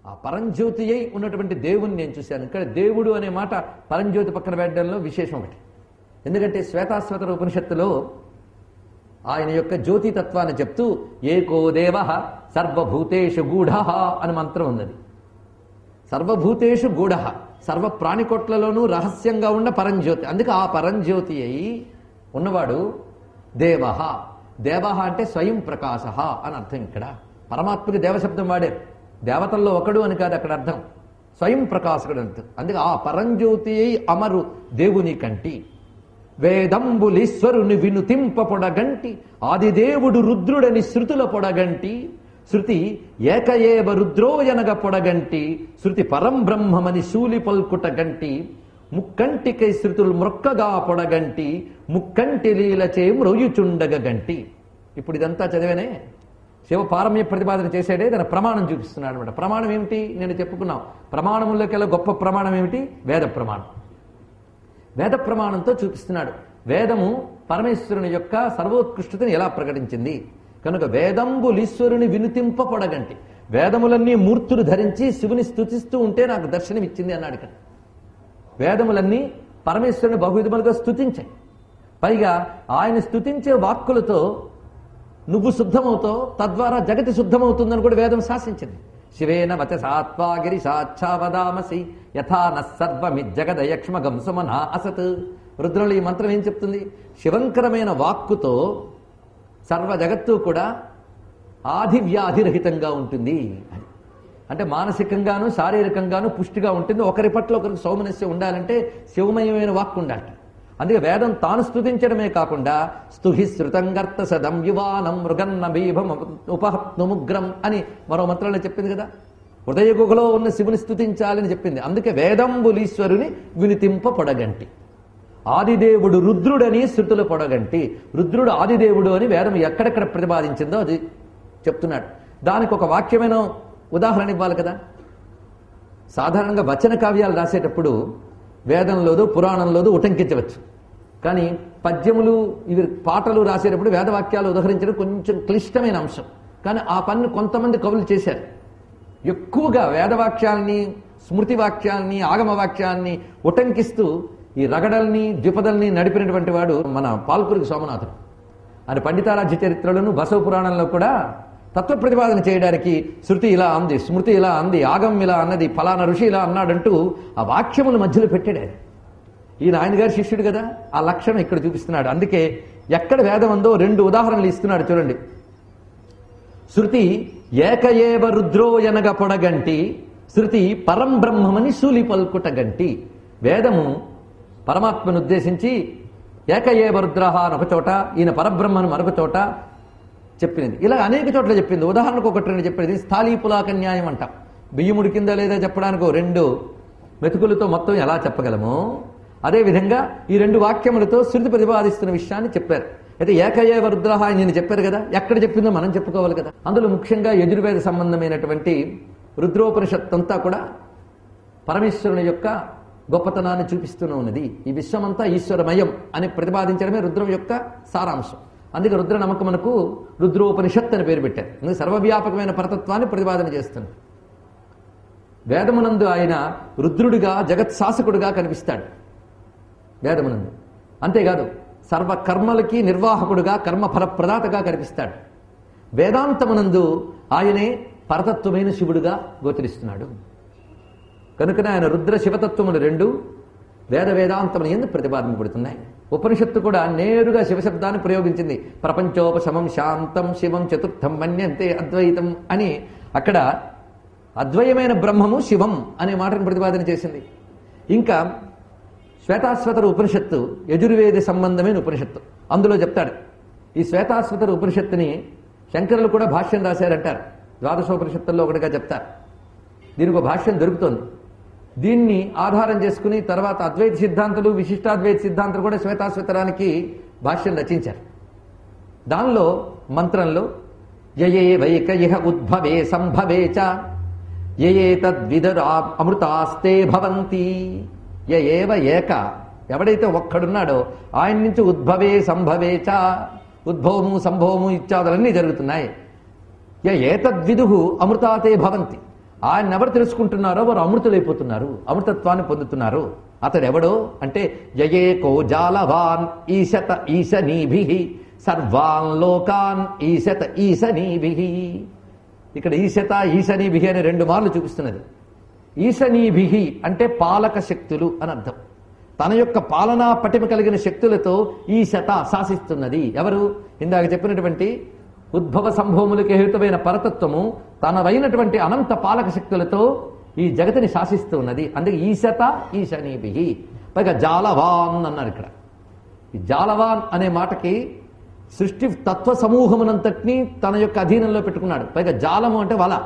ఆ పరంజ్యోతి అయి ఉన్నటువంటి దేవుణ్ణి నేను చూశాను ఇక్కడ దేవుడు అనే మాట పరంజ్యోతి పక్కన పెట్టడంలో విశేషం ఒకటి ఎందుకంటే శ్వేతాశ్వతర ఉపనిషత్తులో ఆయన యొక్క జ్యోతి తత్వాన్ని చెప్తూ ఏకో దేవ సర్వభూతేషు గూఢ అని మంత్రం ఉన్నది సర్వభూతేషు గూఢ సర్వ ప్రాణికోట్లలోనూ రహస్యంగా ఉన్న పరంజ్యోతి అందుకే ఆ పరంజ్యోతి అయి ఉన్నవాడు దేవ దేవ అంటే స్వయం ప్రకాశ అని అర్థం ఇక్కడ పరమాత్మకి దేవశబ్దం వాడారు దేవతల్లో ఒకడు అని కాదు అక్కడ అర్థం స్వయం ప్రకాశకుడు అంత అందుకే ఆ పరంజ్యోతి అయి అమరు దేవుని కంటి వేదంబులీశ్వరుని వినుతింప పొడగంటి ఆదిదేవుడు రుద్రుడని శృతుల పొడగంటి శృతి ఏకయేవ రుద్రోయనగ పొడగంటి శృతి పరం బ్రహ్మమని శూలి పల్కుట గంటి ముక్కంటికై శృతులు మ్రొక్కగా పొడగంటి ముక్కంటి లీలచే మ్రొయ్యుచుండగ గంటి ఇప్పుడు ఇదంతా చదివేనే శివ పారమ్య ప్రతిపాదన చేసేడే తన ప్రమాణం చూపిస్తున్నాడు అనమాట ప్రమాణం ఏమిటి నేను చెప్పుకున్నాం ప్రమాణములకెల్లా గొప్ప ప్రమాణం ఏమిటి వేద ప్రమాణం వేద ప్రమాణంతో చూపిస్తున్నాడు వేదము పరమేశ్వరుని యొక్క సర్వోత్కృష్టతని ఎలా ప్రకటించింది కనుక వేదంబులీశ్వరుని వినుతింప పొడగంటి వేదములన్నీ మూర్తులు ధరించి శివుని స్తుతిస్తూ ఉంటే నాకు దర్శనం ఇచ్చింది అన్నాడు ఇక్కడ వేదములన్నీ పరమేశ్వరుని బహువిధములుగా స్తుతించాయి పైగా ఆయన స్తుతించే వాక్కులతో నువ్వు శుద్ధమవుతావు తద్వారా జగతి శుద్ధమవుతుందని కూడా వేదం శాసించింది శివేన వచసాత్వాగిరి సాక్షావదామసి యథా నర్వమి జగదయక్ష్మగం సుమన అసత్ రుద్రులు ఈ మంత్రం ఏం చెప్తుంది శివంకరమైన వాక్కుతో సర్వ జగత్తు కూడా ఆది వ్యాధిరహితంగా ఉంటుంది అని అంటే మానసికంగాను శారీరకంగాను పుష్టిగా ఉంటుంది ఒకరి పట్ల ఒకరికి సౌమనస్యం ఉండాలంటే శివమయమైన వాక్కు ఉండాలి అందుకే వేదం తాను స్తుతించడమే కాకుండా స్తుహి శృతంగర్త సదం యువానం మృగన్న బీభం ఉపహత్నుముగ్రం అని మరో మంత్రంలో చెప్పింది కదా హృదయ గుహలో ఉన్న శివుని స్తుతించాలని చెప్పింది అందుకే వేదంబులీశ్వరుని వినితింప పొడగంటి ఆదిదేవుడు రుద్రుడని శృతులు పొడగంటి రుద్రుడు ఆదిదేవుడు అని వేదం ఎక్కడెక్కడ ప్రతిపాదించిందో అది చెప్తున్నాడు దానికి ఒక వాక్యమైన ఉదాహరణ ఇవ్వాలి కదా సాధారణంగా వచన కావ్యాలు రాసేటప్పుడు వేదంలోదు పురాణంలోదు ఉటంకించవచ్చు కానీ పద్యములు ఇవి పాటలు రాసేటప్పుడు వేదవాక్యాలు ఉదహరించడం కొంచెం క్లిష్టమైన అంశం కానీ ఆ పనిని కొంతమంది కవులు చేశారు ఎక్కువగా వేదవాక్యాల్ని స్మృతి వాక్యాల్ని ఆగమ వాక్యాల్ని ఉటంకిస్తూ ఈ రగడల్ని ద్విపదల్ని నడిపినటువంటి వాడు మన పాల్పురికి సోమనాథుడు ఆయన పండితారాజ్య చరిత్రలను బసవ పురాణంలో కూడా తత్వ ప్రతిపాదన చేయడానికి శృతి ఇలా అంది స్మృతి ఇలా అంది ఆగం ఇలా అన్నది ఫలానా ఋషి ఇలా అన్నాడంటూ ఆ వాక్యముల మధ్యలో పెట్టాడు ఆయన ఈయన ఆయన గారి శిష్యుడు కదా ఆ లక్షణం ఇక్కడ చూపిస్తున్నాడు అందుకే ఎక్కడ వేదం ఉందో రెండు ఉదాహరణలు ఇస్తున్నాడు చూడండి శృతి ఏకయేవ రుద్రోయనగ పొడగంటి శృతి పరం బ్రహ్మమని శూలి పల్కుట గంటి వేదము పరమాత్మను ఉద్దేశించి ఏకయేవ రుద్రహ అని ఒక చోట ఈయన పరబ్రహ్మను మరొక చోట చెప్పింది ఇలా అనేక చోట్ల చెప్పింది ఉదాహరణకు ఒకటి రెండు చెప్పేది స్థాళీ పులాక న్యాయం అంటాం బియ్యం ఉడికిందా లేదా చెప్పడానికి ఓ రెండు మెతుకులతో మొత్తం ఎలా చెప్పగలమో అదేవిధంగా ఈ రెండు వాక్యములతో శృతి ప్రతిపాదిస్తున్న విషయాన్ని చెప్పారు అయితే ఏకయేవ రుద్రహ అని నేను చెప్పారు కదా ఎక్కడ చెప్పిందో మనం చెప్పుకోవాలి కదా అందులో ముఖ్యంగా యజుర్వేద సంబంధమైనటువంటి రుద్రోపనిషత్ అంతా కూడా పరమేశ్వరుని యొక్క గొప్పతనాన్ని చూపిస్తూనే ఉన్నది ఈ విశ్వమంతా ఈశ్వరమయం అని ప్రతిపాదించడమే రుద్రం యొక్క సారాంశం అందుకే రుద్ర నమ్మకమునకు రుద్రోపనిషత్ అని పేరు పెట్టారు అందుకే సర్వవ్యాపకమైన పరతత్వాన్ని ప్రతిపాదన చేస్తుంది వేదమునందు ఆయన రుద్రుడిగా జగత్ శాసకుడిగా కనిపిస్తాడు వేదమునందు అంతేకాదు సర్వ కర్మలకి నిర్వాహకుడుగా కర్మఫల ప్రదాతగా కనిపిస్తాడు వేదాంతమునందు ఆయనే పరతత్వమైన శివుడుగా గోచరిస్తున్నాడు కనుకనే ఆయన రుద్ర శివతత్వములు రెండు వేద వేదాంతములు ఎందుకు ప్రతిపాదింపబడుతున్నాయి ఉపనిషత్తు కూడా నేరుగా శివశబ్దాన్ని ప్రయోగించింది ప్రపంచోపశమం శాంతం శివం చతుర్థం మన్యంతే అద్వైతం అని అక్కడ అద్వయమైన బ్రహ్మము శివం అనే మాటను ప్రతిపాదన చేసింది ఇంకా శ్వేతాశ్వతర ఉపనిషత్తు యజుర్వేద సంబంధమైన ఉపనిషత్తు అందులో చెప్తాడు ఈ శ్వేతాశ్వతర ఉపనిషత్తుని శంకరులు కూడా భాష్యం రాశారంటారు ద్వాదశోపనిషత్తుల్లో ఒకటిగా చెప్తారు దీనికి ఒక భాష్యం దొరుకుతోంది దీన్ని ఆధారం చేసుకుని తర్వాత అద్వైత సిద్ధాంతులు విశిష్టాద్వైత సిద్ధాంతులు కూడా శ్వేతాశ్వతరానికి భాష్యం రచించారు దానిలో మంత్రంలో యయే వైక ఇహ ఉద్భవే సంభవే చ యయే తద్విదరా అమృతాస్తే భవంతి యయేవ ఏక ఎవడైతే ఒక్కడున్నాడో ఆయన నుంచి ఉద్భవే సంభవే చ ఉద్భవము సంభవము ఇత్యాదులన్నీ జరుగుతున్నాయి య ఏతద్విదు అమృతాతే భవంతి ఆయన ఎవరు తెలుసుకుంటున్నారో వారు అమృతులైపోతున్నారు అమృతత్వాన్ని పొందుతున్నారు అతడు ఎవడో అంటే యయేకో జాలవాన్ ఈశత ఈశనీభి సర్వాన్ లోకాన్ ఈశత ఈశనీభి ఇక్కడ ఈశత ఈశనీభి అనే రెండు మార్లు చూపిస్తున్నది ఈశనీభి అంటే పాలక శక్తులు అని అర్థం తన యొక్క పాలనా పటిమ కలిగిన శక్తులతో ఈ శత శాసిస్తున్నది ఎవరు ఇందాక చెప్పినటువంటి ఉద్భవ సంభవములకు హేతువైన పరతత్వము తనవైనటువంటి అనంత పాలక శక్తులతో ఈ జగతిని శాసిస్తూ ఉన్నది అందుకే ఈశత ఈశనీభి పైగా జాలవాన్ అన్నారు ఇక్కడ ఈ జాలవాన్ అనే మాటకి సృష్టి తత్వ సమూహమునంతటినీ తన యొక్క అధీనంలో పెట్టుకున్నాడు పైగా జాలము అంటే వల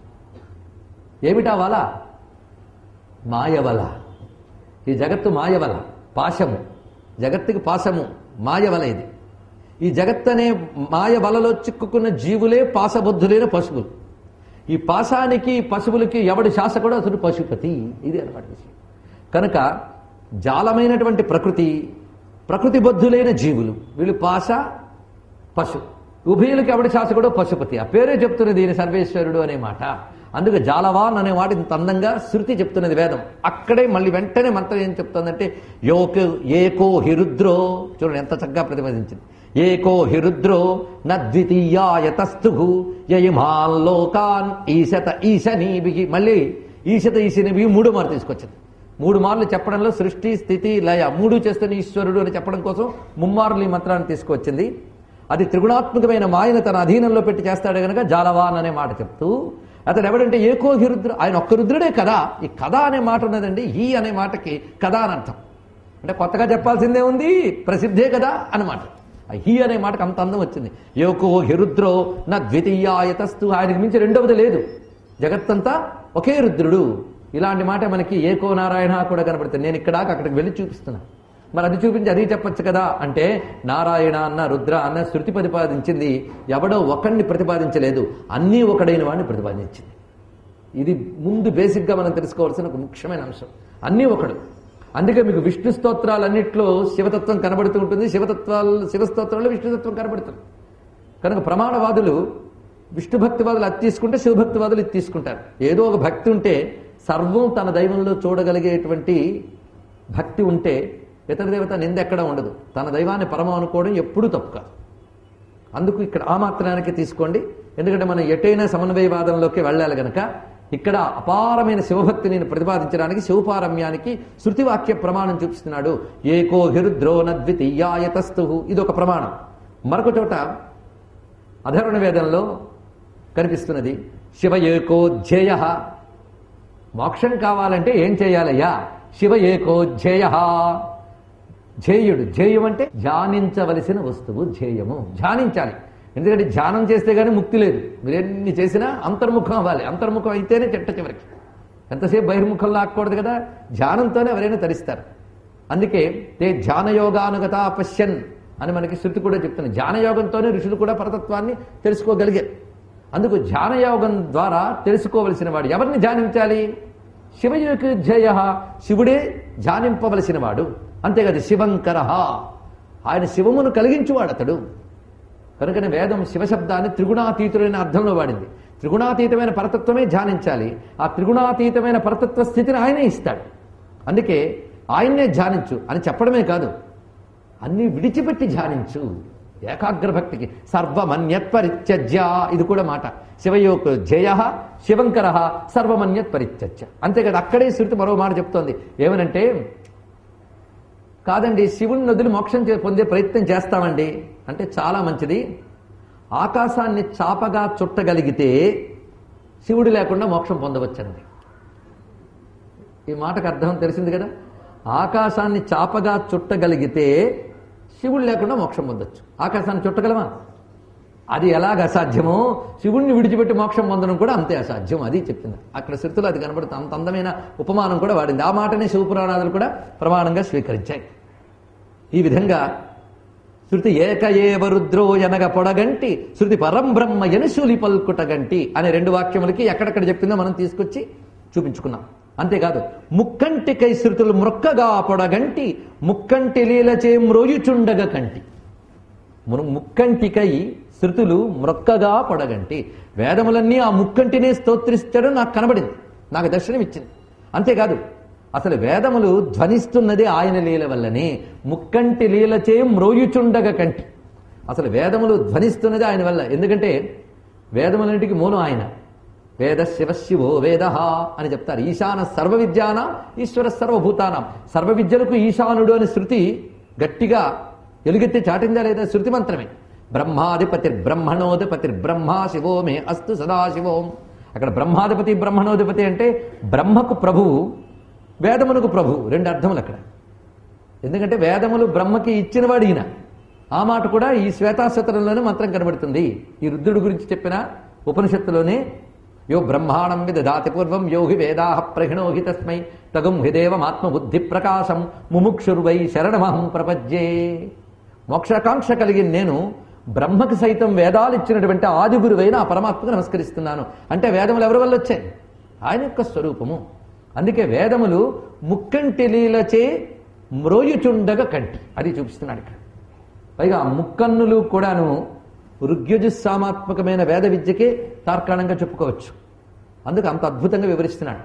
ఏమిటా వల మాయవల ఈ జగత్తు మాయవల పాశము జగత్తుకి పాశము మాయవల ఇది ఈ జగత్ అనే మాయవలలో చిక్కుకున్న జీవులే పాశబుద్ధులైన పశువులు ఈ పాశానికి పశువులకి ఎవడి శాసకుడు అతడు పశుపతి ఇది అనమాట విషయం కనుక జాలమైనటువంటి ప్రకృతి ప్రకృతి బద్ధులైన జీవులు వీళ్ళు పాశ పశు ఉభయులకి ఎవడి శాసకుడు పశుపతి ఆ పేరే చెప్తున్నది ఈయన సర్వేశ్వరుడు అనే మాట అందుకే జాలవాన్ అనే మాట ఇంత అందంగా శృతి చెప్తున్నది వేదం అక్కడే మళ్ళీ వెంటనే మంత్రం ఏం చెప్తుందంటే యోక ఏకో హిరుద్రో చూడండి ఎంత చక్కగా ప్రతిపాదించింది ఏకో హిరుద్రో నద్వితీయాయతస్థు యయిమాన్ లోకాన్ ఈశత ఈశనీభిగి మళ్ళీ ఈశత ఈశనీభిగి మూడు మార్లు తీసుకొచ్చింది మూడు మార్లు చెప్పడంలో సృష్టి స్థితి లయ మూడు చేస్తున్న ఈశ్వరుడు అని చెప్పడం కోసం ముమ్మార్లు ఈ మంత్రాన్ని తీసుకొచ్చింది అది త్రిగుణాత్మకమైన మాయను తన అధీనంలో పెట్టి చేస్తాడు గనక జాలవాన్ అనే మాట చెప్తూ అతను ఎవడంటే ఏకో హిరుద్ర ఆయన ఒక్క రుద్రుడే కదా ఈ కథ అనే మాట ఉన్నదండి ఈ అనే మాటకి కథ అని అర్థం అంటే కొత్తగా చెప్పాల్సిందే ఉంది ప్రసిద్ధే కదా అన్నమాట ఆ హీ అనే మాటకు అంత అందం వచ్చింది యోకో హిరుద్రో నా ద్వితీయాయతస్తు ఆయనకి మించి రెండవది లేదు జగత్తంతా ఒకే రుద్రుడు ఇలాంటి మాట మనకి ఏకో నారాయణ కూడా కనబడుతుంది నేను ఇక్కడ అక్కడికి వెళ్ళి చూపిస్తున్నా మరి అది చూపించి అది చెప్పొచ్చు కదా అంటే నారాయణ అన్న రుద్ర అన్న శృతి ప్రతిపాదించింది ఎవడో ఒకడిని ప్రతిపాదించలేదు అన్నీ ఒకడైన వాడిని ప్రతిపాదించింది ఇది ముందు బేసిక్గా మనం తెలుసుకోవాల్సిన ఒక ముఖ్యమైన అంశం అన్నీ ఒకడు అందుకే మీకు విష్ణు స్తోత్రాలన్నింటిలో శివతత్వం కనబడుతూ ఉంటుంది శివతత్వాలు శివస్తోత్రాల్లో విష్ణుతత్వం కనబడుతుంది కనుక ప్రమాణవాదులు విష్ణు భక్తివాదులు అది తీసుకుంటే శివభక్తివాదులు ఇది తీసుకుంటారు ఏదో ఒక భక్తి ఉంటే సర్వం తన దైవంలో చూడగలిగేటువంటి భక్తి ఉంటే ఇతర దేవత నిందెక్కడ ఉండదు తన దైవాన్ని పరమం అనుకోవడం ఎప్పుడూ తప్పు కాదు అందుకు ఇక్కడ ఆ మాత్రానికి తీసుకోండి ఎందుకంటే మనం ఎటైనా సమన్వయవాదంలోకి వెళ్ళాలి గనక ఇక్కడ అపారమైన శివభక్తిని నేను ప్రతిపాదించడానికి శివపారమ్యానికి శృతివాక్య ప్రమాణం చూపిస్తున్నాడు ఏకో హిరుద్రో నద్వితీయాయతస్తు ఇది ఒక ప్రమాణం మరొక చోట అధర్వణ వేదంలో కనిపిస్తున్నది శివ ఏకో ధ్యేయ మోక్షం కావాలంటే ఏం చేయాలయ్యా శివ ఏకో ధ్యేయ ధ్యేయుడు ధ్యేయం అంటే ధ్యానించవలసిన వస్తువు ధ్యేయము ధ్యానించాలి ఎందుకంటే ధ్యానం చేస్తే గానీ ముక్తి లేదు మీరు ఎన్ని చేసినా అంతర్ముఖం అవ్వాలి అంతర్ముఖం అయితేనే చెట్ట చివరికి ఎంతసేపు బహిర్ముఖం లాక్కూడదు కదా ధ్యానంతోనే ఎవరైనా తరిస్తారు అందుకే తే ధ్యానయోగానుగత పశ్యన్ అని మనకి శృతి కూడా చెప్తుంది ధ్యానయోగంతోనే ఋషులు కూడా పరతత్వాన్ని తెలుసుకోగలిగారు అందుకు ధ్యానయోగం ద్వారా తెలుసుకోవలసిన వాడు ఎవరిని ధ్యానించాలి శివయుకి జయ శివుడే ధ్యానింపవలసిన వాడు అంతేకాదు శివంకర ఆయన శివమును కలిగించువాడు అతడు కనుకనే వేదం శివశబ్దాన్ని త్రిగుణాతీతుడైన అర్థంలో వాడింది త్రిగుణాతీతమైన పరతత్వమే ధ్యానించాలి ఆ త్రిగుణాతీతమైన పరతత్వ స్థితిని ఆయనే ఇస్తాడు అందుకే ఆయన్నే ధ్యానించు అని చెప్పడమే కాదు అన్ని విడిచిపెట్టి ధ్యానించు ఏకాగ్ర భక్తికి సర్వమన్యత్ పరిత్యజ్య ఇది కూడా మాట శివయోక జయ శివంకర సర్వమన్యత్ పరిత్యజ్య అంతేకాదు అక్కడే శృతి మరో మాట చెప్తోంది ఏమనంటే కాదండి శివుని నదులు మోక్షం చే- పొందే ప్రయత్నం చేస్తామండి అంటే చాలా మంచిది ఆకాశాన్ని చాపగా చుట్టగలిగితే శివుడు లేకుండా మోక్షం పొందవచ్చండి ఈ మాటకు అర్థం తెలిసింది కదా ఆకాశాన్ని చాపగా చుట్టగలిగితే శివుడు లేకుండా మోక్షం పొందొచ్చు ఆకాశాన్ని చుట్టగలమా అది ఎలాగ అసాధ్యమో శివుణ్ణి విడిచిపెట్టి మోక్షం పొందడం కూడా అంతే అసాధ్యం అది చెప్పింది అక్కడ శృతులు అది కనబడుతుంది అంత అందమైన ఉపమానం కూడా వాడింది ఆ మాటనే శివపురాణాదులు కూడా ప్రమాణంగా స్వీకరించాయి ఈ విధంగా శృతి ఏక ఏవ రుద్రో ఎనగ పొడగంటి శృతి పరం బ్రహ్మ ఎనుశూలి పల్కుటగంటి అనే రెండు వాక్యములకి ఎక్కడెక్కడ చెప్పిందో మనం తీసుకొచ్చి చూపించుకున్నాం అంతేకాదు ముక్కంటికై శృతులు మృక్కగా పొడగంటి ముక్కంటి లీలచే మ్రోయుచుండగ కంటి మును- ముక్కంటికై శృతులు మ్రొక్కగా పొడగంటి వేదములన్నీ ఆ ముక్కంటినే స్తోత్రిస్తాడు నాకు కనబడింది నాకు దర్శనం ఇచ్చింది అంతేకాదు అసలు వేదములు ధ్వనిస్తున్నది ఆయన లీల వల్లనే ముక్కంటి లీలచే మ్రోయుచుండగ కంటి అసలు వేదములు ధ్వనిస్తున్నది ఆయన వల్ల ఎందుకంటే వేదములన్నిటికీ మూలం ఆయన వేద శివ శివో వేద అని చెప్తారు ఈశాన సర్వ విద్యానం ఈశ్వర సర్వభూతానం సర్వ విద్యలకు ఈశానుడు అని శృతి గట్టిగా ఎలుగెత్తి చాటిందా లేదా శృతి మంత్రమే బ్రహ్మాధిపతి బ్రహ్మణోధిపతి బ్రహ్మా శివో మే అస్తు సదాశివోం అక్కడ బ్రహ్మాధిపతి బ్రహ్మణోధిపతి అంటే బ్రహ్మకు ప్రభువు వేదమునకు ప్రభువు రెండు అర్థములు అక్కడ ఎందుకంటే వేదములు బ్రహ్మకి ఇచ్చినవాడు ఈయన ఆ మాట కూడా ఈ శ్వేతాశతరంలోనే మంత్రం కనబడుతుంది ఈ రుద్రుడి గురించి చెప్పిన ఉపనిషత్తులోనే యో బ్రహ్మాణం విదధాతి పూర్వం యో హి వేదా ప్రహిణోహి తస్మై తగుం హిదేవమాత్మ బుద్ధి ప్రకాశం ముముక్షుర్వై శరణమహం ప్రపజ్యే మోక్షాకాంక్ష కలిగిన నేను బ్రహ్మకి సైతం వేదాలు ఇచ్చినటువంటి ఆది గురువైన ఆ పరమాత్మకు నమస్కరిస్తున్నాను అంటే వేదములు ఎవరి వల్ల వచ్చాయి ఆయన యొక్క స్వరూపము అందుకే వేదములు ముక్కంటి లీలచే మ్రోయుచుండగ కంటి అది చూపిస్తున్నాడు ఇక్కడ పైగా ఆ ముక్కన్నులు కూడాను ఋగ్యజుస్సామాత్మకమైన వేద విద్యకే తార్కాణంగా చెప్పుకోవచ్చు అందుకు అంత అద్భుతంగా వివరిస్తున్నాడు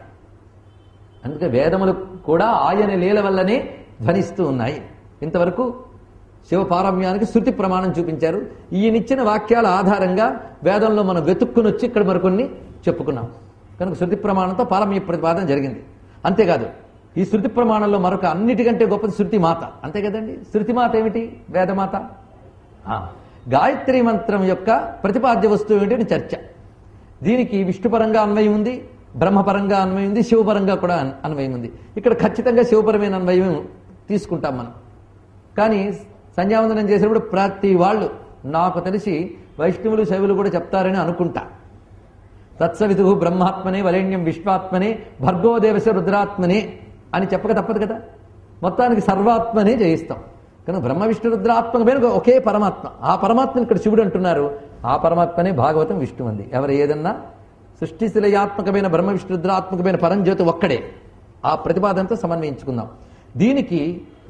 అందుకే వేదములు కూడా ఆయన లీల వల్లనే ధ్వనిస్తూ ఉన్నాయి ఇంతవరకు శివపారమ్యానికి శృతి ప్రమాణం చూపించారు ఈయనిచ్చిన వాక్యాల ఆధారంగా వేదంలో మనం వెతుక్కుని వచ్చి ఇక్కడ మరికొన్ని చెప్పుకున్నాం కనుక శృతి ప్రమాణంతో పారమ్య ప్రతిపాదన జరిగింది అంతేకాదు ఈ శృతి ప్రమాణంలో మరొక అన్నిటికంటే గొప్పది శృతి మాత అంతే కదండి శృతి మాత ఏమిటి వేదమాత ఆ, గాయత్రి మంత్రం యొక్క ప్రతిపాద్య వస్తువు ఏమిటి చర్చ దీనికి విష్ణుపరంగా అన్వయం ఉంది బ్రహ్మపరంగా అన్వయం ఉంది శివపరంగా కూడా అన్- అన్వయం ఉంది ఇక్కడ ఖచ్చితంగా శివపరమైన అన్వయం తీసుకుంటాం మనం కానీ సంధ్యావందనం చేసినప్పుడు ప్రతి వాళ్ళు నాకు తెలిసి వైష్ణవులు శైవులు కూడా చెప్తారని అనుకుంటా తత్సవితు బ్రహ్మాత్మనే వరేణ్యం విశ్వాత్మనే భర్గోదేవశ రుద్రాత్మనే అని చెప్పక తప్పదు కదా మొత్తానికి సర్వాత్మనే జయిస్తాం కనుక బ్రహ్మ విష్ణు రుద్రాత్మకమైన ఒకే పరమాత్మ ఆ పరమాత్మని ఇక్కడ శివుడు అంటున్నారు ఆ పరమాత్మనే భాగవతం విష్ణు అంది ఎవరు ఏదన్నా సృష్టిశిలయాత్మకమైన బ్రహ్మ విష్ణు రుద్రాత్మకమైన పరంజ్యోతి ఒక్కడే ఆ ప్రతిపాదనతో సమన్వయించుకుందాం దీనికి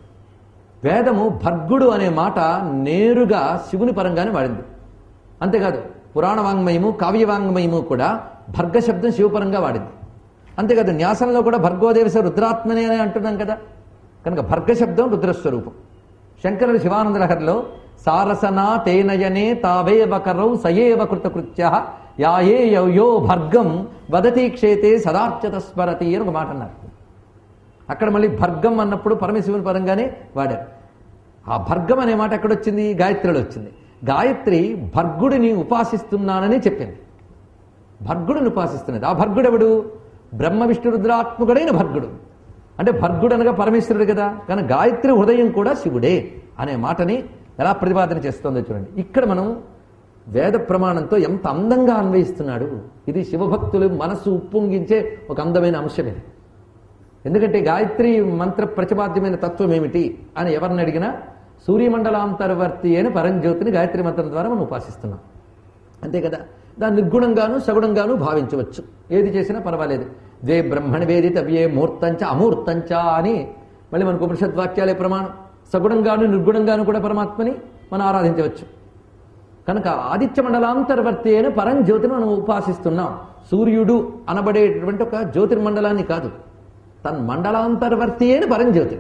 వేదము భర్గుడు అనే మాట నేరుగా శివుని పరంగానే వాడింది అంతేకాదు పురాణ వాంగ్మయము కావ్య వాంగ్మయము కూడా భర్గ శబ్దం శివపరంగా వాడింది అంతేకాదు న్యాసంలో కూడా భర్గోదేవస రుద్రాత్మనే అని అంటున్నాం కదా కనుక భర్గ శబ్దం రుద్రస్వరూపం శంకరుడు శివానంద లహరిలో సారసనా తేనయనే తావేవ కరౌ సయేవ కృతకృత్య యాయే యో భర్గం వదతి క్షేతే సదార్చత స్మరతి అని ఒక మాట అన్నారు అక్కడ మళ్ళీ భర్గం అన్నప్పుడు పరమశివుని పరంగానే వాడారు ఆ భర్గం అనే మాట ఎక్కడొచ్చింది గాయత్రిలో వచ్చింది గాయత్రి భర్గుడిని ఉపాసిస్తున్నానని చెప్పింది భర్గుడిని ఉపాసిస్తున్నది ఆ భర్గుడెవడు బ్రహ్మ విష్ణు రుద్రాత్మకుడైన భర్గుడు అంటే భర్గుడు అనగా పరమేశ్వరుడు కదా కానీ గాయత్రి హృదయం కూడా శివుడే అనే మాటని ఎలా ప్రతిపాదన చేస్తుందో చూడండి ఇక్కడ మనం వేద ప్రమాణంతో ఎంత అందంగా అన్వయిస్తున్నాడు ఇది శివభక్తులు మనస్సు ఉప్పొంగించే ఒక అందమైన అంశం ఇది ఎందుకంటే గాయత్రి మంత్ర ప్రతిపాద్యమైన తత్వం ఏమిటి అని ఎవరిని అడిగినా సూర్యమండలాంతర్వర్తి అని పరంజ్యోతిని గాయత్రి మంత్రం ద్వారా మనం ఉపాసిస్తున్నాం అంతే కదా దాన్ని నిర్గుణంగాను సగుణంగాను భావించవచ్చు ఏది చేసినా పర్వాలేదు ద్వే బ్రహ్మణ వేదితవ్యే మూర్తంచ అమూర్తంచ అని మళ్ళీ మనకు ఉపనిషద్ వాక్యాలే ప్రమాణం సగుణంగాను నిర్గుణంగాను కూడా పరమాత్మని మనం ఆరాధించవచ్చు కనుక ఆదిత్య మండలాంతర్వర్తి అయిన పరంజ్యోతిని మనం ఉపాసిస్తున్నాం సూర్యుడు అనబడేటటువంటి ఒక జ్యోతిర్మండలాన్ని కాదు తన్ మండలాంతర్వర్తి అయిన పరంజ్యోతి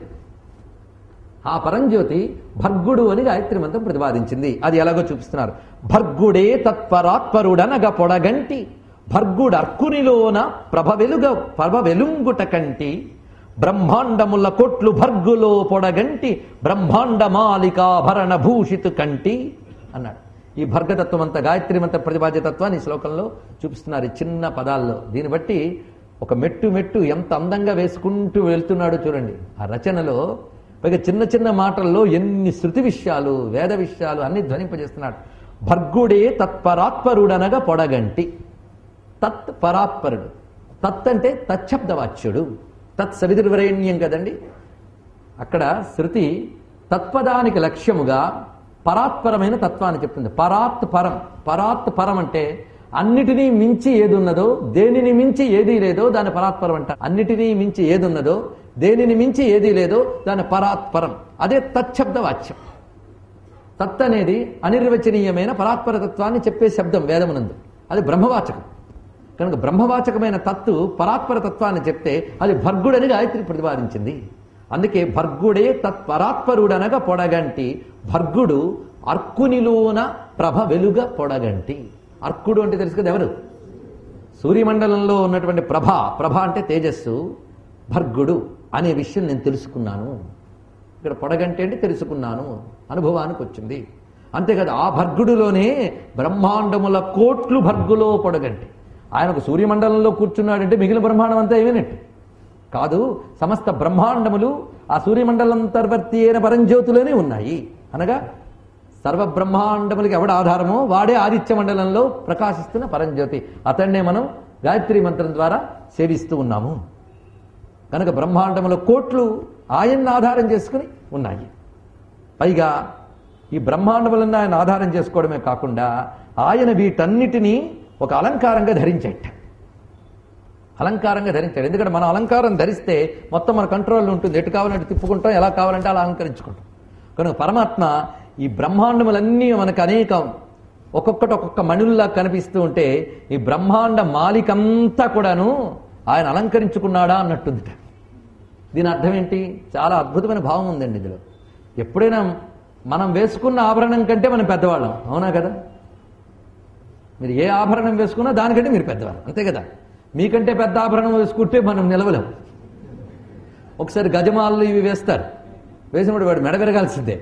ఆ పరంజ్యోతి భర్గుడు అని గాయత్రి మంత్రం ప్రతిపాదించింది అది ఎలాగో చూపిస్తున్నారు భర్గుడే తత్పరాత్పరుడనగ పొడగంటి భర్గుడర్కునిలోన ప్రభ వెలుగ ప్రభ వెలుంగుట కంటి బ్రహ్మాండముల కొట్లు భర్గులో పొడగంటి బ్రహ్మాండ మాలికాభరణ భూషితు కంటి అన్నాడు ఈ భర్గతత్వం అంతా గాయత్రి మంత్ర ప్రతిపాద్యతత్వాన్ని ఈ శ్లోకంలో చూపిస్తున్నారు ఈ చిన్న పదాల్లో దీన్ని బట్టి ఒక మెట్టు మెట్టు ఎంత అందంగా వేసుకుంటూ వెళ్తున్నాడో చూడండి ఆ రచనలో పైగా చిన్న చిన్న మాటల్లో ఎన్ని శృతి విషయాలు వేద విషయాలు అన్ని ధ్వనింపజేస్తున్నాడు భర్గుడే తత్పరాత్పరుడనగా పొడగంటి తత్ పరాత్పరుడు తత్ అంటే తచ్చబ్దవాచ్యుడు తత్ సవిదుర్వరేణ్యం కదండి అక్కడ శృతి తత్పదానికి లక్ష్యముగా పరాత్పరమైన తత్వాన్ని చెప్తుంది పరాత్ పరం పరాత్ పరం అంటే అన్నిటినీ మించి ఏది ఉన్నదో దేనిని మించి ఏదీ లేదో దాని పరాత్పరం అంట అన్నిటినీ మించి ఏది ఉన్నదో దేనిని మించి ఏదీ లేదో దాని పరాత్పరం అదే తచ్చబ్ద వాచ్యం తత్ అనేది అనిర్వచనీయమైన పరాత్పర తత్వాన్ని చెప్పే శబ్దం వేదమునందు అది బ్రహ్మవాచకం కనుక బ్రహ్మవాచకమైన తత్తు పరాత్పర తత్వాన్ని చెప్తే అది భర్గుడని గాయత్రి ప్రతిపాదించింది అందుకే భర్గుడే తత్పరాత్పరుడనగా పొడగంటి భర్గుడు అర్కునిలోన ప్రభ వెలుగ పొడగంటి అర్కుడు అంటే తెలుసు కదా ఎవరు సూర్యమండలంలో ఉన్నటువంటి ప్రభ ప్రభ అంటే తేజస్సు భర్గుడు అనే విషయం నేను తెలుసుకున్నాను ఇక్కడ పొడగంటే అంటే తెలుసుకున్నాను అనుభవానికి వచ్చింది అంతేకాదు ఆ భర్గుడులోనే బ్రహ్మాండముల కోట్లు భర్గులో పొడగంటి ఆయన ఒక సూర్యమండలంలో కూర్చున్నాడంటే మిగిలిన బ్రహ్మాండం అంతా ఏమేనట్టు కాదు సమస్త బ్రహ్మాండములు ఆ సూర్యమండలంతర్వర్తి అయిన పరంజ్యోతిలోనే ఉన్నాయి అనగా సర్వ బ్రహ్మాండములకి ఎవడ ఆధారమో వాడే ఆదిత్య మండలంలో ప్రకాశిస్తున్న పరంజ్యోతి అతన్నే మనం గాయత్రి మంత్రం ద్వారా సేవిస్తూ ఉన్నాము కనుక బ్రహ్మాండముల కోట్లు ఆయన్ని ఆధారం చేసుకుని ఉన్నాయి పైగా ఈ బ్రహ్మాండములను ఆయన ఆధారం చేసుకోవడమే కాకుండా ఆయన వీటన్నిటినీ ఒక అలంకారంగా ధరించేట అలంకారంగా ధరించాడు ఎందుకంటే మనం అలంకారం ధరిస్తే మొత్తం మన కంట్రోల్లో ఉంటుంది ఎటు కావాలంటే తిప్పుకుంటాం ఎలా కావాలంటే అలా అలంకరించుకుంటాం కనుక పరమాత్మ ఈ బ్రహ్మాండములన్నీ మనకు అనేకం ఒక్కొక్కటి ఒక్కొక్క మణుల్లా కనిపిస్తూ ఉంటే ఈ బ్రహ్మాండ మాలికంతా కూడాను ఆయన అలంకరించుకున్నాడా అన్నట్టుందిట దీని అర్థం ఏంటి చాలా అద్భుతమైన భావం ఉందండి ఇందులో ఎప్పుడైనా మనం వేసుకున్న ఆభరణం కంటే మనం పెద్దవాళ్ళం అవునా కదా మీరు ఏ ఆభరణం వేసుకున్నా దానికంటే మీరు పెద్దవాళ్ళు అంతే కదా మీకంటే పెద్ద ఆభరణం వేసుకుంటే మనం నిలవలేం ఒకసారి గజమాలు ఇవి వేస్తారు వేసినప్పుడు వాడు మెడ విరగాల్సిందే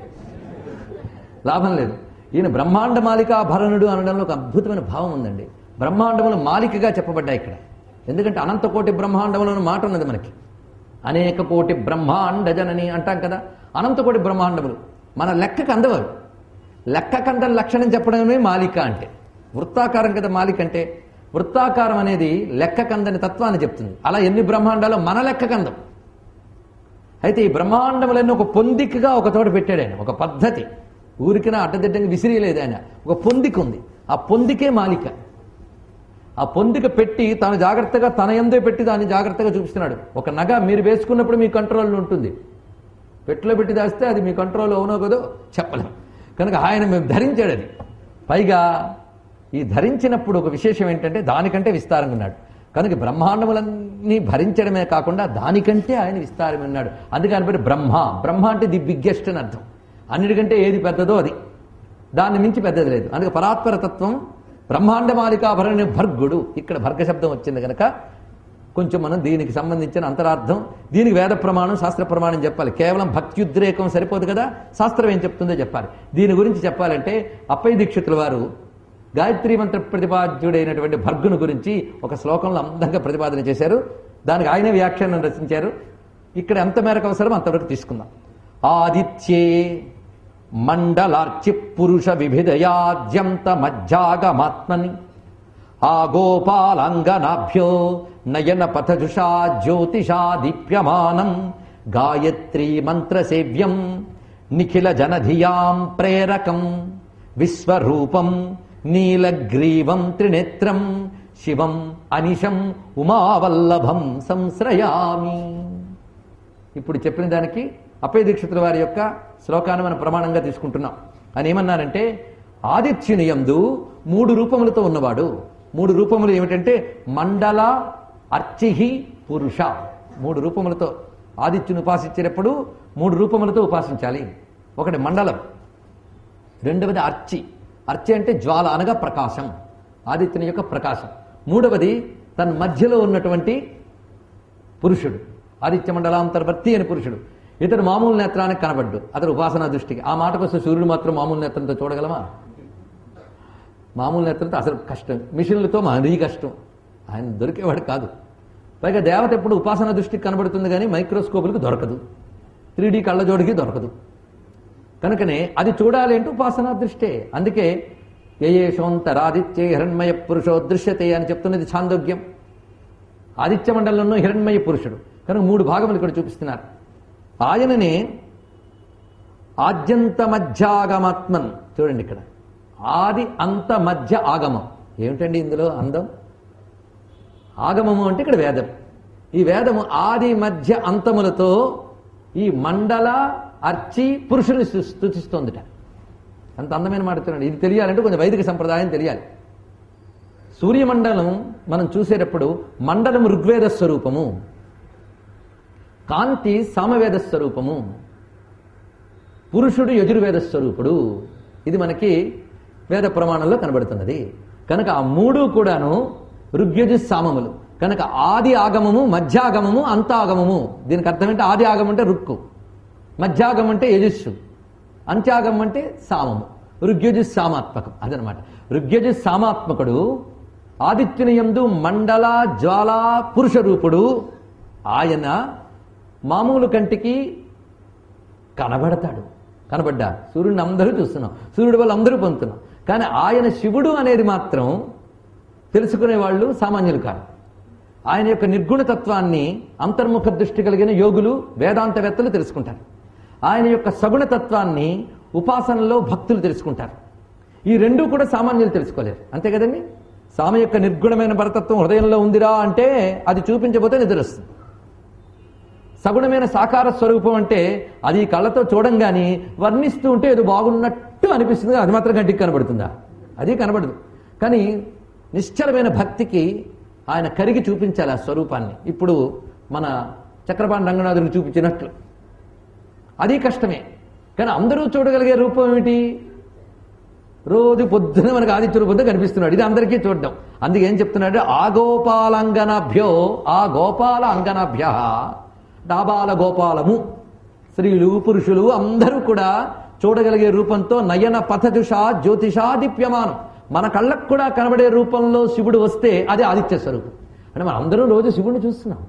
లాభం లేదు ఈయన బ్రహ్మాండ మాలికాభరణుడు అనడంలో ఒక అద్భుతమైన భావం ఉందండి బ్రహ్మాండములు మాలికగా చెప్పబడ్డాయి ఇక్కడ ఎందుకంటే అనంత కోటి బ్రహ్మాండములు అనే మాట ఉన్నది మనకి అనేక కోటి బ్రహ్మాండ జనని అంటాం కదా అనంత కోటి బ్రహ్మాండములు మన లెక్కకు అందవు లెక్కకు అందని లక్షణం చెప్పడమే మాలిక అంటే వృత్తాకారం కదా మాలిక అంటే వృత్తాకారం అనేది లెక్కకందని తత్వాన్ని చెప్తుంది అలా ఎన్ని బ్రహ్మాండాలు మన లెక్కకందం అయితే ఈ బ్రహ్మాండములన్నీ ఒక పొందికగా ఒక చోట పెట్టాడు ఆయన ఒక పద్ధతి ఊరికిన అడ్డదిడ్డంగా విసిరియలేదు ఆయన ఒక పొందిక ఉంది ఆ పొందికే మాలిక ఆ పొందిక పెట్టి తాను జాగ్రత్తగా తన ఎందే పెట్టి దాన్ని జాగ్రత్తగా చూపిస్తున్నాడు ఒక నగ మీరు వేసుకున్నప్పుడు మీ కంట్రోల్లో ఉంటుంది పెట్టులో పెట్టి దాస్తే అది మీ కంట్రోల్లో అవునో కదో చెప్పలేం కనుక ఆయన మేము ధరించాడు అది పైగా ఈ ధరించినప్పుడు ఒక విశేషం ఏంటంటే దానికంటే విస్తారంగా ఉన్నాడు కనుక బ్రహ్మాండములన్నీ భరించడమే కాకుండా దానికంటే ఆయన విస్తారమే ఉన్నాడు అందుకే ఆయన పేరు బ్రహ్మ బ్రహ్మ అంటే ది బిగ్గెస్ట్ అని అర్థం అన్నిటికంటే ఏది పెద్దదో అది దాన్ని మించి పెద్దది లేదు అందుకే పరాత్పర తత్వం బ్రహ్మాండ మాలికాభరణి భర్గుడు ఇక్కడ భర్గ శబ్దం వచ్చింది కనుక కొంచెం మనం దీనికి సంబంధించిన అంతరార్థం దీనికి వేద ప్రమాణం శాస్త్ర ప్రమాణం చెప్పాలి కేవలం భక్త్యుద్రేకం సరిపోదు కదా శాస్త్రం ఏం చెప్తుందో చెప్పాలి దీని గురించి చెప్పాలంటే అప్పయ్య దీక్షితుల వారు గాయత్రి మంత్ర ప్రతిపాద్యుడైనటువంటి భర్గును గురించి ఒక శ్లోకంలో అందంగా ప్రతిపాదన చేశారు దానికి ఆయనే వ్యాఖ్యానం రచించారు ఇక్కడ ఎంత మేరకు అవసరం అంతవరకు తీసుకుందాం ఆదిత్యే మండలార్చి పురుష విభిదయాద్యంత మధ్యాగమాత్మని ఆ గోపాలాంగనాభ్యో నయన పథజుషా జ్యోతిషా దీప్యమానం గాయత్రీ మంత్రసేవ్యం నిఖిల జనధియాం ప్రేరకం విశ్వరూపం నీలగ్రీవం త్రినేత్రం శివం అనిశం ఉమావల్లభం సంశ్రయామి ఇప్పుడు చెప్పిన దానికి అప్పయ దీక్షితుల వారి యొక్క శ్లోకాన్ని మనం ప్రమాణంగా తీసుకుంటున్నాం అని ఏమన్నారంటే ఆదిత్యునియందు మూడు రూపములతో ఉన్నవాడు మూడు రూపములు ఏమిటంటే మండల అర్చిహి పురుష మూడు రూపములతో ఆదిత్యుని ఉపాసించేటప్పుడు మూడు రూపములతో ఉపాసించాలి ఒకటి మండలం రెండవది అర్చి అర్చి అంటే జ్వాల అనగా ప్రకాశం ఆదిత్యుని యొక్క ప్రకాశం మూడవది తన మధ్యలో ఉన్నటువంటి పురుషుడు ఆదిత్య మండలాంతర్వర్తి అని పురుషుడు ఇతడు మామూలు నేత్రానికి కనబడ్డు అతడు ఉపాసనా దృష్టికి ఆ మాటకు వస్తే సూర్యుడు మాత్రం మామూలు నేత్రంతో చూడగలమా మామూలు నేత్రంతో అసలు కష్టం మిషన్లతో మరీ కష్టం ఆయన దొరికేవాడు కాదు పైగా దేవత ఎప్పుడు ఉపాసన దృష్టికి కనబడుతుంది కానీ మైక్రోస్కోపులకు దొరకదు త్రీ కళ్ళజోడికి దొరకదు కనుకనే అది చూడాలి అంటే ఉపాసనా దృష్టే అందుకే యయేషోంతరాదిత్యే హిరణ్మయ పురుషో దృశ్యతే అని చెప్తున్నది ఛాందోగ్యం ఆదిత్య మండలంలో హిరణ్మయ పురుషుడు కనుక మూడు భాగములు ఇక్కడ చూపిస్తున్నారు ఆయననే ఆద్యంత మధ్యాగమాత్మన్ చూడండి ఇక్కడ ఆది అంత మధ్య ఆగమం ఏమిటండి ఇందులో అందం ఆగమము అంటే ఇక్కడ వేదం ఈ వేదము ఆది మధ్య అంతములతో ఈ మండల అర్చి పురుషుని స్తు- స్తుతిస్తోందిట అంత అందమైన మాట చెప్తున్నాడు ఇది తెలియాలంటే కొంచెం వైదిక సంప్రదాయం తెలియాలి సూర్యమండలం మనం చూసేటప్పుడు మండలం ఋగ్వేద స్వరూపము కాంతి సామవేద స్వరూపము పురుషుడు యజుర్వేద స్వరూపుడు ఇది మనకి వేద ప్రమాణంలో కనబడుతున్నది కనుక ఆ మూడు కూడాను ఋగ్యజు సామములు కనుక ఆది ఆగమము మధ్యాగమము అంతాగమము దీనికి అర్థం ఏంటి ఆది ఆగమం అంటే రుక్కు మధ్యాగమం అంటే యజుస్సు అంత్యాగమం అంటే సామము ఋగ్యజు సామాత్మకం అదనమాట ఋగ్యజు సామాత్మకుడు ఆదిత్యునియందు మండల జ్వాల పురుష రూపుడు ఆయన మామూలు కంటికి కనబడతాడు కనబడ్డా సూర్యుడిని అందరూ చూస్తున్నాం సూర్యుడి వల్ల అందరూ పొందుతున్నాం కానీ ఆయన శివుడు అనేది మాత్రం తెలుసుకునే వాళ్ళు సామాన్యులు కాదు ఆయన యొక్క నిర్గుణతత్వాన్ని అంతర్ముఖ దృష్టి కలిగిన యోగులు వేదాంతవేత్తలు తెలుసుకుంటారు ఆయన యొక్క సగుణతత్వాన్ని ఉపాసనలో భక్తులు తెలుసుకుంటారు ఈ రెండూ కూడా సామాన్యులు తెలుసుకోలేరు అంతే కదండి సామ యొక్క నిర్గుణమైన పరతత్వం హృదయంలో ఉందిరా అంటే అది చూపించబోతే నిద్ర వస్తుంది సగుణమైన సాకార స్వరూపం అంటే అది కళ్ళతో చూడంగాని వర్ణిస్తూ ఉంటే ఏదో బాగున్నట్టు అనిపిస్తుంది అది మాత్రం కంటికి కనబడుతుందా అది కనబడదు కానీ నిశ్చలమైన భక్తికి ఆయన కరిగి చూపించాలి ఆ స్వరూపాన్ని ఇప్పుడు మన చక్రపాణి రంగనాథుడికి చూపించినట్లు అది కష్టమే కానీ అందరూ చూడగలిగే రూపం ఏమిటి రోజు పొద్దున మనకు ఆదిత్య రూపంతో కనిపిస్తున్నాడు ఇది అందరికీ చూడడం అందుకే ఏం చెప్తున్నాడు ఆ గోపాలంగనాభ్యో ఆ గోపాల అంగనాభ్య డాబాల గోపాలము స్త్రీలు పురుషులు అందరూ కూడా చూడగలిగే రూపంతో నయన పథజుష జ్యోతిషా దీప్యమానం మన కళ్ళకు కూడా కనబడే రూపంలో శివుడు వస్తే అది ఆదిత్య స్వరూపం అంటే మనం అందరూ రోజు శివుడిని చూస్తున్నాం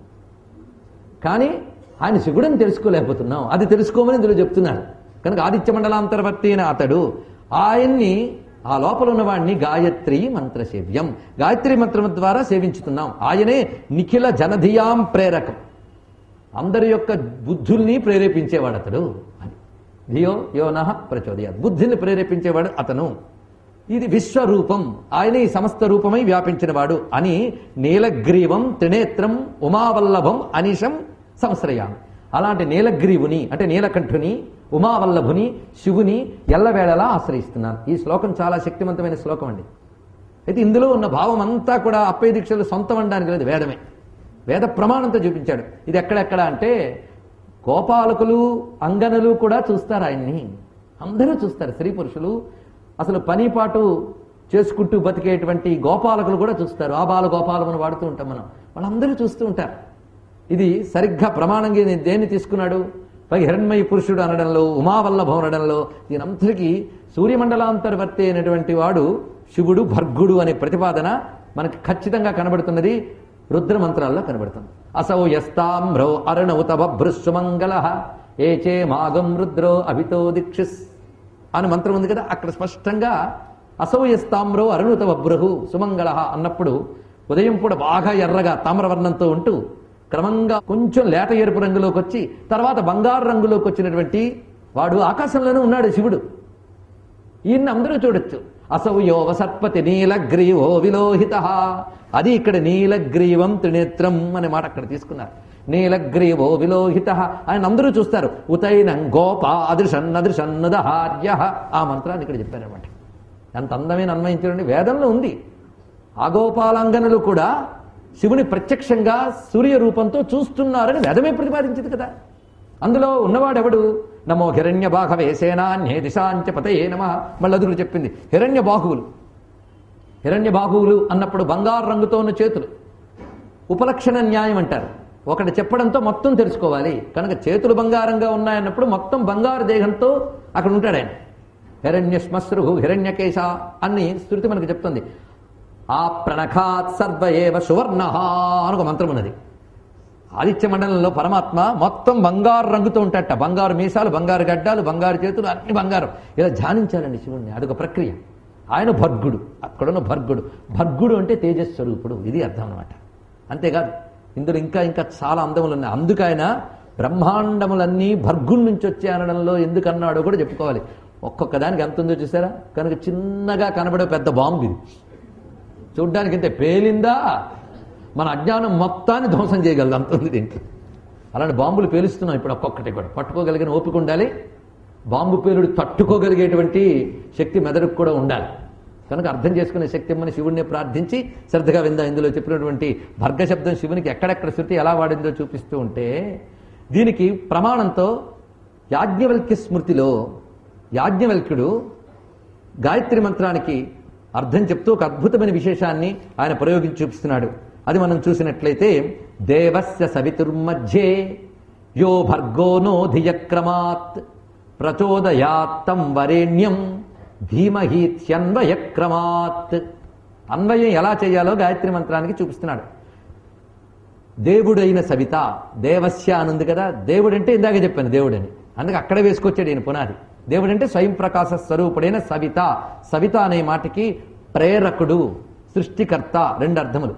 కానీ ఆయన శివుడని తెలుసుకోలేకపోతున్నాం అది తెలుసుకోమని ఇందులో చెప్తున్నాడు కనుక ఆదిత్య మండలాంతర్వర్తి అయిన అతడు ఆయన్ని ఆ లోపల ఉన్నవాడిని గాయత్రి మంత్రసేవ్యం గాయత్రి మంత్రం ద్వారా సేవించుతున్నాం ఆయనే నిఖిల జనధియాం ప్రేరకం అందరి యొక్క బుద్ధుల్ని ప్రేరేపించేవాడు అతడు అని ధియో యోనః ప్రచోదయాత్ బుద్ధిని ప్రేరేపించేవాడు అతను ఇది విశ్వరూపం ఆయన ఈ సమస్త రూపమై వ్యాపించినవాడు అని నీలగ్రీవం త్రినేత్రం ఉమావల్లభం అనిశం సంశ్రయామి అలాంటి నీలగ్రీవుని అంటే నీలకంఠుని ఉమావల్లభుని శివుని ఎల్లవేళలా ఆశ్రయిస్తున్నాను ఈ శ్లోకం చాలా శక్తివంతమైన శ్లోకం అండి అయితే ఇందులో ఉన్న భావం అంతా కూడా అప్పయ్య దీక్షలు సొంతం అనడానికి లేదు వేదమే వేద ప్రమాణంతో చూపించాడు ఇది ఎక్కడెక్కడ అంటే గోపాలకులు అంగనలు కూడా చూస్తారు ఆయన్ని అందరూ చూస్తారు స్త్రీ పురుషులు అసలు పనిపాటు చేసుకుంటూ బతికేటువంటి గోపాలకులు కూడా చూస్తారు ఆ బాల గోపాలమును వాడుతూ ఉంటాం మనం వాళ్ళందరూ చూస్తూ ఉంటారు ఇది సరిగ్గా ప్రమాణంగా నేను దేన్ని తీసుకున్నాడు పై హిరణ్మయ పురుషుడు అనడంలో ఉమావల్లభం అనడంలో దీనంతటికీ సూర్యమండలాంతర్వర్తి అయినటువంటి వాడు శివుడు భర్గుడు అనే ప్రతిపాదన మనకి ఖచ్చితంగా కనబడుతున్నది రుద్ర మంత్రాల్లో కనబడుతుంది అసౌ యస్తామ్రో అరుణౌత బభ్రుసుమంగళ ఏచే మాగం రుద్రో అభితో దీక్షిస్ అని మంత్రం ఉంది కదా అక్కడ స్పష్టంగా అసౌయస్తామ్రో అరుణుత బభ్రుహు సుమంగళ అన్నప్పుడు ఉదయం పూట బాగా ఎర్రగా తామ్రవర్ణంతో ఉంటూ క్రమంగా కొంచెం లేత ఎరుపు రంగులోకి వచ్చి తర్వాత బంగారు రంగులోకి వచ్చినటువంటి వాడు ఆకాశంలోనే ఉన్నాడు శివుడు ఈయన్ని అందరూ చూడొచ్చు అసౌయోవ సత్పతి నీలగ్రీవో విలోహిత అది ఇక్కడ నీలగ్రీవం త్రినేత్రం అనే మాట అక్కడ తీసుకున్నారు నీలగ్రీవో విలోహిత ఆయన అందరూ చూస్తారు ఉతైనం గోప అదృశన్ అదృశన్నదహార్య ఆ మంత్రాన్ని ఇక్కడ చెప్పారనమాట ఎంత అందమైన అన్వయించండి వేదంలో ఉంది ఆగోపాలాంగనలు కూడా శివుని ప్రత్యక్షంగా సూర్య రూపంతో చూస్తున్నారని వేదమే ప్రతిపాదించింది కదా అందులో ఉన్నవాడెవడు నమో హిరణ్య బాహవే సేనాన్యే దిశాంచ పతయే నమ మళ్ళదురు చెప్పింది హిరణ్య బాహువులు హిరణ్య బాహువులు అన్నప్పుడు బంగారు రంగుతో ఉన్న చేతులు ఉపలక్షణ న్యాయం అంటారు ఒకటి చెప్పడంతో మొత్తం తెలుసుకోవాలి కనుక చేతులు బంగారంగా ఉన్నాయన్నప్పుడు మొత్తం బంగారు దేహంతో అక్కడ ఉంటాడు ఆయన హిరణ్య శ్మశ్రు హిరణ్యకేశ అని శృతి మనకు చెప్తుంది ఆ ప్రణఖాత్ సర్వ ఏవ సువర్ణ అని ఒక మంత్రం ఉన్నది ఆదిత్య మండలంలో పరమాత్మ మొత్తం బంగారు రంగుతో ఉంటాడట బంగారు మీసాలు బంగారు గడ్డాలు బంగారు చేతులు అన్ని బంగారం ఇలా ధ్యానించాలండి శివుణ్ణి అదొక ప్రక్రియ ఆయన భర్గుడు అక్కడున్న భర్గుడు భర్గుడు అంటే తేజస్వరూపుడు ఇది అర్థం అనమాట అంతేకాదు ఇందులో ఇంకా ఇంకా చాలా అందములు ఉన్నాయి అందుకు ఆయన బ్రహ్మాండములన్నీ భర్గుడి నుంచి వచ్చే అనడంలో ఎందుకు అన్నాడో కూడా చెప్పుకోవాలి ఒక్కొక్క దానికి ఎంత ఉందో చూసారా కనుక చిన్నగా కనబడే పెద్ద బాంబు ఇది చూడ్డానికి ఇంతే పేలిందా మన అజ్ఞానం మొత్తాన్ని ధ్వంసం చేయగలదు అంత ఉంది దీంట్లో అలాంటి బాంబులు పేలుస్తున్నాం ఇప్పుడు ఒక్కొక్కటి కూడా పట్టుకోగలిగిన ఓపిక ఉండాలి బాంబు పేలుడు తట్టుకోగలిగేటువంటి శక్తి మెదడుకు కూడా ఉండాలి కనుక అర్థం చేసుకునే శక్తి ఇమ్మని శివుణ్ణి ప్రార్థించి శ్రద్ధగా విందా ఇందులో చెప్పినటువంటి భర్గ శబ్దం శివునికి ఎక్కడెక్కడ శృతి ఎలా వాడిందో చూపిస్తూ ఉంటే దీనికి ప్రమాణంతో యాజ్ఞవల్క్య స్మృతిలో యాజ్ఞవల్క్యుడు గాయత్రి మంత్రానికి అర్థం చెప్తూ ఒక అద్భుతమైన విశేషాన్ని ఆయన ప్రయోగించి చూపిస్తున్నాడు అది మనం చూసినట్లయితే దేవస్య సవితుర్మధ్యే యో భర్గో నో ధియక్రమాత్ ప్రచోదయాత్తం వరేణ్యం ధీమహీత్యన్వయక్రమాత్ అన్వయం ఎలా చేయాలో గాయత్రి మంత్రానికి చూపిస్తున్నాడు దేవుడైన సవిత దేవస్య అని ఉంది కదా దేవుడంటే ఇందాక చెప్పాను దేవుడని అందుకే అక్కడే వేసుకొచ్చాడు ఈయన పునాది దేవుడంటే స్వయం ప్రకాశ స్వరూపుడైన సవిత సవిత అనే మాటకి ప్రేరకుడు సృష్టికర్త రెండు అర్థములు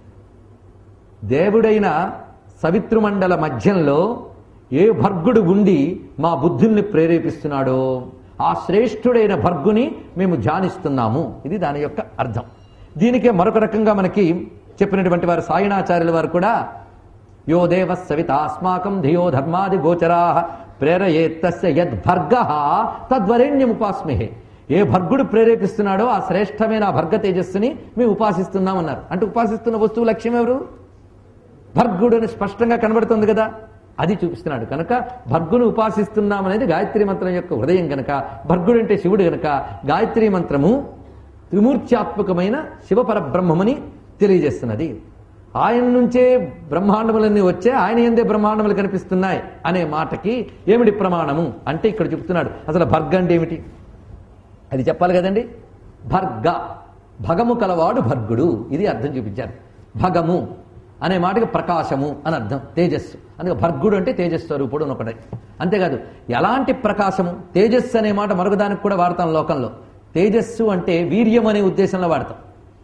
దేవుడైన సవితృమండల మధ్యంలో ఏ భర్గుడు ఉండి మా బుద్ధుల్ని ప్రేరేపిస్తున్నాడో ఆ శ్రేష్ఠుడైన భర్గుని మేము ధ్యానిస్తున్నాము ఇది దాని యొక్క అర్థం దీనికే మరొక రకంగా మనకి చెప్పినటువంటి వారు సాయణాచార్యుల వారు కూడా యో దేవ సవిత అస్మాకం ధియో ధర్మాది గోచరా ప్రేరయేత్తస్య యద్భర్గ తద్వరేణ్యముపాస్మిహే ఏ భర్గుడు ప్రేరేపిస్తున్నాడో ఆ శ్రేష్టమైన ఆ భర్గ తేజస్సుని మేము ఉపాసిస్తున్నామన్నారు అంటే ఉపాసిస్తున్న వస్తువు లక్ష్యం ఎవరు భర్గుడు అని స్పష్టంగా కనబడుతుంది కదా అది చూపిస్తున్నాడు కనుక భర్గును ఉపాసిస్తున్నాం అనేది గాయత్రి మంత్రం యొక్క హృదయం గనక భర్గుడు అంటే శివుడు గనక గాయత్రి మంత్రము త్రిమూర్త్యాత్మకమైన శివపరబ్రహ్మమని తెలియజేస్తున్నది ఆయన నుంచే బ్రహ్మాండములన్నీ వచ్చే ఆయన ఎందే బ్రహ్మాండములు కనిపిస్తున్నాయి అనే మాటకి ఏమిటి ప్రమాణము అంటే ఇక్కడ చెప్తున్నాడు అసలు భర్గ అంటే ఏమిటి అది చెప్పాలి కదండి భర్గ భగము కలవాడు భర్గుడు ఇది అర్థం చూపించారు భగము అనే మాటకి ప్రకాశము అని అర్థం తేజస్సు అందుకే భర్గుడు అంటే తేజస్సు స్వరూపుడు అని ఒకటే అంతేకాదు ఎలాంటి ప్రకాశము తేజస్సు అనే మాట మరొక దానికి కూడా వాడతాం లోకంలో తేజస్సు అంటే వీర్యం అనే ఉద్దేశంలో వాడతాం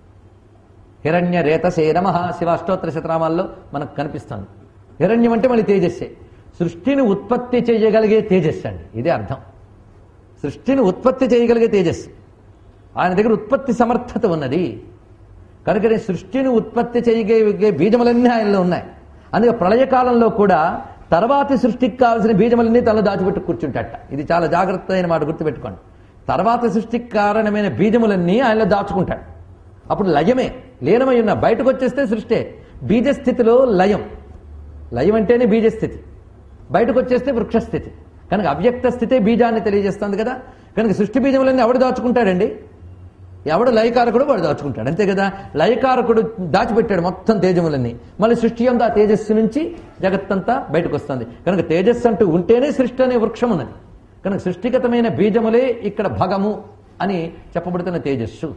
హిరణ్య రేతసే నమ శివ అష్టోత్తర శతనామాల్లో మనకు కనిపిస్తుంది హిరణ్యం అంటే మళ్ళీ తేజస్సే సృష్టిని ఉత్పత్తి చేయగలిగే తేజస్సు అండి ఇదే అర్థం సృష్టిని ఉత్పత్తి చేయగలిగే తేజస్సు ఆయన దగ్గర ఉత్పత్తి సమర్థత ఉన్నది కనుకనే సృష్టిని ఉత్పత్తి చేయగలిగే బీజములన్నీ ఆయనలో ఉన్నాయి అందుకే ప్రళయకాలంలో కూడా తర్వాతి సృష్టికి కావాల్సిన బీజములన్నీ తనలో దాచిపెట్టు కూర్చుంటాట ఇది చాలా జాగ్రత్త అయిన మాట గుర్తుపెట్టుకోండి తర్వాత సృష్టికి కారణమైన బీజములన్నీ ఆయనలో దాచుకుంటాడు అప్పుడు లయమే లీనమై ఉన్న బయటకు వచ్చేస్తే సృష్టే బీజస్థితిలో లయం లయం అంటేనే బీజస్థితి బయటకు వచ్చేస్తే వృక్షస్థితి కనుక అవ్యక్త స్థితే బీజాన్ని తెలియజేస్తుంది కదా కనుక సృష్టి బీజములన్నీ ఎవడు దాచుకుంటాడండి ఎవడు లయకారకుడు వాడు దాచుకుంటాడు అంతే కదా లయకారకుడు దాచిపెట్టాడు మొత్తం తేజములన్నీ మళ్ళీ సృష్టి అంతా ఆ తేజస్సు నుంచి జగత్తంతా బయటకు వస్తుంది కనుక తేజస్సు అంటూ ఉంటేనే సృష్టి అనే వృక్షం ఉన్నది కనుక సృష్టిగతమైన బీజములే ఇక్కడ భగము అని చెప్పబడుతున్న తేజస్సు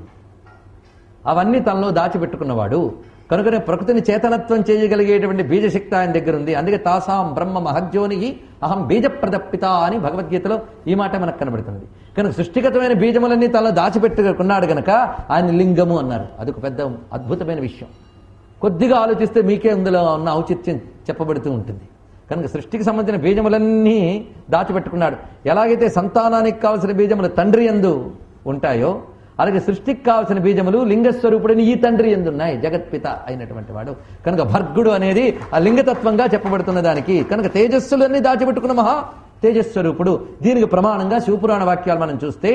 అవన్నీ తనలో దాచిపెట్టుకున్నవాడు కనుకనే ప్రకృతిని చేతనత్వం చేయగలిగేటువంటి బీజశక్తి ఆయన దగ్గర ఉంది అందుకే తాసాం బ్రహ్మ మహజ్యోనికి అహం బీజప్రదప్పిత అని భగవద్గీతలో ఈ మాట మనకు కనబడుతుంది కనుక సృష్టిగతమైన బీజములన్నీ తనలో దాచిపెట్టుకున్నాడు గనక ఆయన లింగము అన్నారు అదొక పెద్ద అద్భుతమైన విషయం కొద్దిగా ఆలోచిస్తే మీకే అందులో ఉన్న ఔచిత్యం చెప్పబడుతూ ఉంటుంది కనుక సృష్టికి సంబంధించిన బీజములన్నీ దాచిపెట్టుకున్నాడు ఎలాగైతే సంతానానికి కావలసిన బీజములు తండ్రి ఎందు ఉంటాయో అలాగే సృష్టికి కావలసిన బీజములు లింగస్వరూపుడిని ఈ తండ్రి ఎందున్నాయి జగత్పిత అయినటువంటి వాడు కనుక భర్గుడు అనేది ఆ లింగతత్వంగా చెప్పబడుతున్న దానికి కనుక తేజస్సులన్నీ దాచిపెట్టుకున్న మహా తేజస్వరూపుడు దీనికి ప్రమాణంగా శివపురాణ వాక్యాలు మనం చూస్తే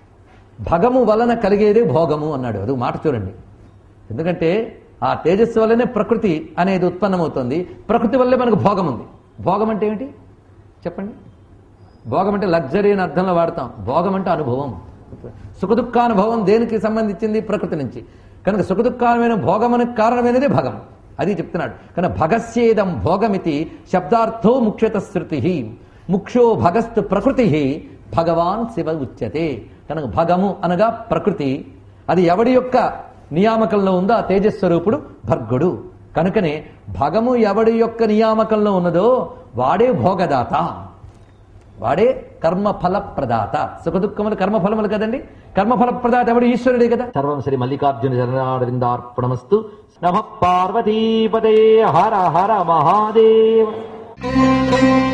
భగము వలన కలిగేదే భోగము అన్నాడు అది మాట చూడండి ఎందుకంటే ఆ తేజస్సు వల్లనే ప్రకృతి అనేది ఉత్పన్నమవుతుంది ప్రకృతి వల్లే మనకు భోగం ఉంది భోగం అంటే ఏమిటి చెప్పండి భోగం అంటే లగ్జరీ అని అర్థంలో వాడతాం భోగం అంటే అనుభవం సుఖదుఖానుభవం దేనికి సంబంధించింది ప్రకృతి నుంచి కనుక సుఖదుఖానమైన భోగమునకు కారణమైనది భగం అది చెప్తున్నాడు కనుక భగస్యేదం భోగమితి శబ్దార్థో ముఖ్యత శృతి ముఖ్యో భగస్తు ప్రకృతి భగవాన్ శివ ఉచ్యతే కనుక భగము అనగా ప్రకృతి అది ఎవడి యొక్క నియామకంలో ఉందో ఆ తేజస్వరూపుడు భర్గుడు కనుకనే భగము ఎవడి యొక్క నియామకంలో ఉన్నదో వాడే భోగదాత వాడే కర్మఫల ప్రదాత సుఖదుఖములు కర్మఫలములు కదండి కర్మఫల ప్రదాత ఎవడు ఈశ్వరుడే కదా సర్వం శ్రీ మల్లికార్జున చరణారవిందార్పణమస్తు నమ పార్వతీపదే హర హర మహాదేవ